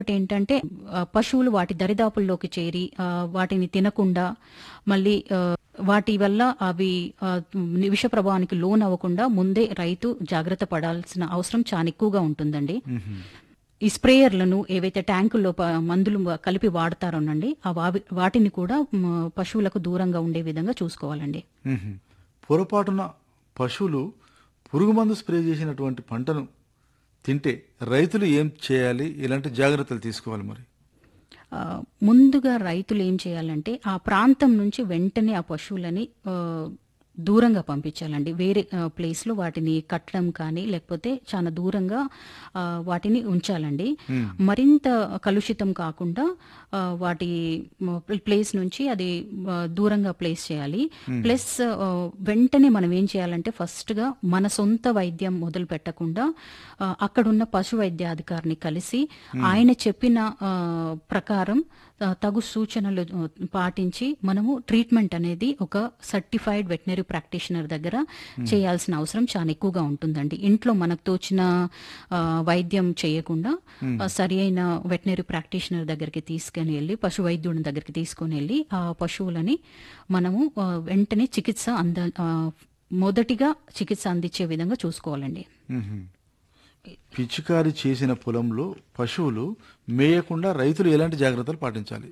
ఒకటి ఏంటంటే ఆ, పశువులు వాటి దరిదాపుల్లోకి చేరి ఆ, వాటిని తినకుండా మళ్ళీ ఆ, వాటి వల్ల అవి ఆ, విష ప్రభావానికి లోన్ అవ్వకుండా ముందే రైతు జాగ్రత్త పడాల్సిన అవసరం చాలా ఎక్కువగా ఉంటుందండి ఈ స్ప్రేయర్లను ఏవైతే ట్యాంకుల్లో ప- మందులు కలిపి వాడతారోనండి ఆ వావి- వాటిని కూడా మ, పశువులకు దూరంగా ఉండే విధంగా చూసుకోవాలండి మ్మ్. పొరపాటున పశువులు పురుగు మందు స్ప్రే చేసినటువంటి పంటను తింటే రైతులు ఏం చేయాలి ఎలాంటి జాగ్రత్తలు తీసుకోవాలి మరి ఆ, ముందుగా రైతులు ఏం చేయాలంటే ఆ ప్రాంతం నుంచి వెంటనే ఆ పశువులని ఆ, దూరంగా పంపించాలండి వేరే ఆ, ప్లేస్లో వాటిని కట్టడం కానీ లేకపోతే చాలా దూరంగా ఆ, వాటిని ఉంచాలండి మరింత కలుషితం కాకుండా ఆ, వాటి మ, ప్లేస్ నుంచి అది ఆ, దూరంగా ప్లేస్ చేయాలి ప్లస్ ఆ, వెంటనే మనం ఏం చేయాలంటే ఫస్ట్గా మన సొంత వైద్యం మొదలు పెట్టకుండా ఆ, అక్కడున్న పశు వైద్యాధికారిని కలిసి ఆయన చెప్పిన ఆ, ప్రకారం ఆ, తగు సూచనలు ఆ, పాటించి మనము ట్రీట్మెంట్ అనేది ఒక సర్టిఫైడ్ వెటనరీ ప్రాక్టీషనర్ దగ్గర చేయాల్సిన అవసరం చాలా ఎక్కువగా ఉంటుందండి ఇంట్లో మనకు తోచిన ఆ, వైద్యం చేయకుండా ఆ, సరి అయిన వెటనరీ ప్రాక్టీషనర్ దగ్గరికి తీసుకొని వెళ్ళి పశు వైద్యుడి దగ్గరికి తీసుకొని వెళ్ళి ఆ పశువులని మనము ఆ, వెంటనే చికిత్స అంద ఆ, మొదటిగా చికిత్స అందించే విధంగా చూసుకోవాలండి మ్మ్. పిచికారి చేసిన పొలంలో పశువులు మేయకుండా రైతులు ఎలాంటి జాగ్రత్తలు పాటించాలి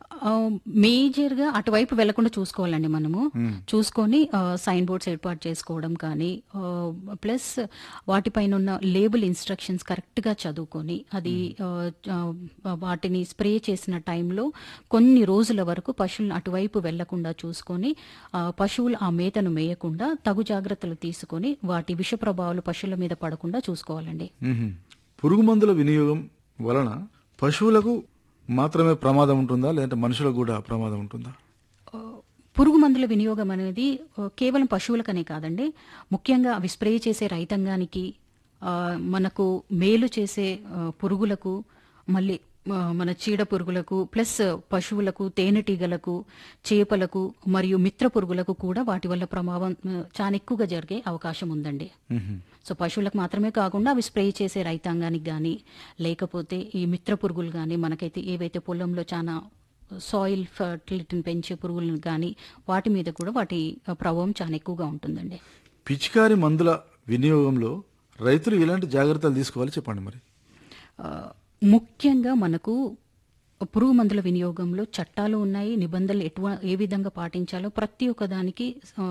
మేజర్ గా అటువైపు వెళ్లకుండా చూసుకోవాలండి మనము చూసుకొని సైన్ బోర్డ్స్ ఏర్పాటు చేసుకోవడం కానీ ప్లస్ వాటిపైన ఉన్న లేబుల్ ఇన్స్ట్రక్షన్స్ కరెక్ట్ గా చదువుకొని అది ఆ, ఆ, వాటిని స్ప్రే చేసిన టైంలో కొన్ని రోజుల వరకు పశువులను అటువైపు వెళ్లకుండా చూసుకొని ఆ, పశువులు ఆ మేతను మేయకుండా తగు జాగ్రత్తలు తీసుకొని వాటి విష ప్రభావాలు పశువుల మీద పడకుండా చూసుకోవాలండి మ్మ్. పురుగు మందుల వినియోగం వలన పశువులకు మాత్రమే ప్రమాదం ఉంటుందా లేదంటే మనుషులకు కూడా ప్రమాదం ఉంటుందా ఆ, పురుగు మందుల వినియోగం అనేది ఆ, కేవలం పశువులకనే కాదండి ముఖ్యంగా అవి స్ప్రే చేసే రైతాంగానికి ఆ, మనకు మేలు చేసే ఆ, పురుగులకు మళ్ళీ ఆ, మన చీడ పురుగులకు ప్లస్ పశువులకు తేనెటీగలకు చేపలకు మరియు మిత్ర పురుగులకు కూడా వాటి వల్ల ప్రభావం ఆ, చాలా ఎక్కువగా జరిగే అవకాశం ఉందండి మ్మ్. సో పశువులకు మాత్రమే కాకుండా అవి స్ప్రే చేసే రైతాంగానికి కానీ లేకపోతే ఈ మిత్ర పురుగులు కానీ మనకైతే ఏవైతే పొలంలో చాలా సాయిల్ ఫర్టిలిటీని పెంచే పురుగులను కానీ వాటి మీద కూడా వాటి ప్రభావం చాలా ఎక్కువగా ఉంటుందండి పిచికారి మందుల వినియోగంలో రైతులు ఎలాంటి జాగ్రత్తలు తీసుకోవాలి చెప్పండి మరి ఆ, ముఖ్యంగా మనకు పురుగు మందుల వినియోగంలో చట్టాలు ఉన్నాయి నిబంధనలు ఎటువ ఏ విధంగా పాటించాలో ప్రతి ఒక్క దానికి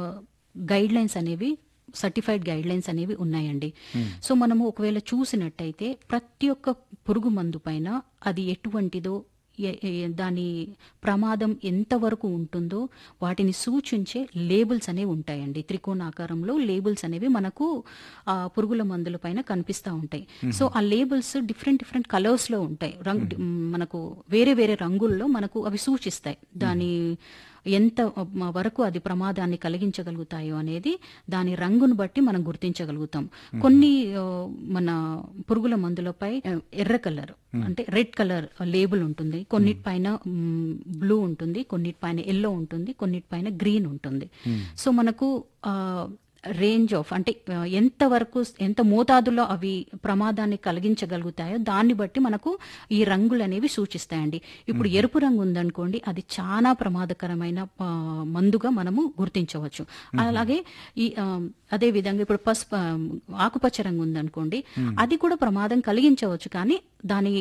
గైడ్ లైన్స్ అనేవి సర్టిఫైడ్ గైడ్ లైన్స్ అనేవి ఉన్నాయండి సో మనము ఒకవేళ చూసినట్టయితే ప్రతి ఒక్క పురుగు మందు పైన అది ఎటువంటిదో ఎ- ఎ- దాని ప్రమాదం ఎంతవరకు ఉంటుందో వాటిని సూచించే లేబుల్స్ అనేవి ఉంటాయండి త్రికోణాకారంలో లేబుల్స్ అనేవి మనకు ఆ పురుగుల మందుల పైన కనిపిస్తూ ఉంటాయి సో ఆ లేబుల్స్ డిఫరెంట్ డిఫరెంట్ కలర్స్ లో ఉంటాయి రంగు మనకు వేరే వేరే రంగుల్లో మనకు అవి సూచిస్తాయి దాని ఎంత మ, వరకు అది ప్రమాదాన్ని కలిగించగలుగుతాయో అనేది దాని రంగును బట్టి మనం గుర్తించగలుగుతాం కొన్ని ఆ, మన పురుగుల మందులపై ఆ, ఎర్ర కలర్ అంటే రెడ్ కలర్ లేబుల్ ఉంటుంది కొన్నిటిపైన బ్లూ ఉంటుంది కొన్నిటిపైన ఎల్లో ఉంటుంది కొన్నిటిపైన గ్రీన్ ఉంటుంది సో మనకు ఆ, రేంజ్ ఆఫ్ అంటే ఆ, ఎంత వరకు ఎంత మోతాదులో అవి ప్రమాదాన్ని కలిగించగలుగుతాయో దాన్ని బట్టి మనకు ఈ రంగులు అనేవి సూచిస్తాయండి ఇప్పుడు ఎరుపు రంగు ఉందనుకోండి అది చాలా ప్రమాదకరమైన ఆ, మందుగా మనము గుర్తించవచ్చు అలాగే ఈ ఆ, అదే విధంగా ఇప్పుడు పసుపు ఆ, ఆకుపచ్చ రంగు ఉందనుకోండి అది కూడా ప్రమాదం కలిగించవచ్చు కానీ దాని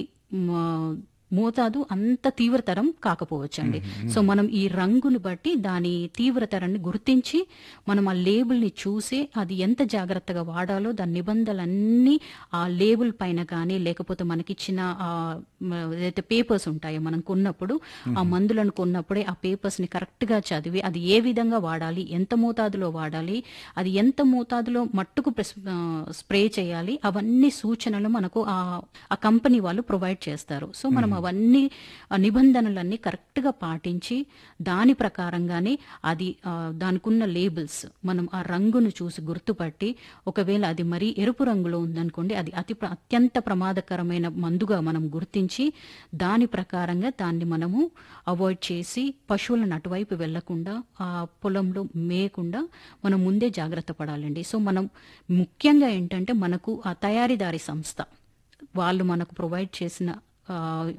మ, మోతాదు అంత తీవ్రతరం కాకపోవచ్చండి సో మనం ఈ రంగుని బట్టి దాని తీవ్రతరాన్ని గుర్తించి మనం ఆ లేబుల్ని చూసి అది ఎంత జాగ్రత్తగా వాడాలో దాని నిబంధనలన్నీ ఆ లేబుల్ పైన కానీ లేకపోతే మనకిచ్చిన ఆ మ, ఏదైతే పేపర్స్ ఉంటాయో మనం కొన్నప్పుడు ఆ మందులను కొన్నప్పుడే ఆ పేపర్స్ ని కరెక్ట్ గా చదివి అది ఏ విధంగా వాడాలి ఎంత మోతాదులో వాడాలి అది ఎంత మోతాదులో మట్టుకు ప్రెస్- ఆ, స్ప్రే చేయాలి అవన్నీ సూచనలు మనకు ఆ ఆ కంపెనీ వాళ్ళు ప్రొవైడ్ చేస్తారు సో మనం అవన్నీ ఆ నిబంధనలన్నీ కరెక్ట్ గా పాటించి దాని ప్రకారంగానే అది ఆ, దానికున్న లేబుల్స్ మనం ఆ రంగును చూసి గుర్తుపట్టి ఒకవేళ అది మరీ ఎరుపు రంగులో ఉందనుకోండి అది అతి ప్ర- అత్యంత ప్రమాదకరమైన మందుగా మనం గుర్తించి దాని ప్రకారంగా దాన్ని మనము అవాయిడ్ చేసి పశువులను అటువైపు వెళ్లకుండా ఆ పొలంలో మేయకుండా మనం ముందే జాగ్రత్త పడాలండి సో మనం ముఖ్యంగా ఏంటంటే మనకు ఆ తయారీదారి సంస్థ వాళ్ళు మనకు ప్రొవైడ్ చేసిన ఆ,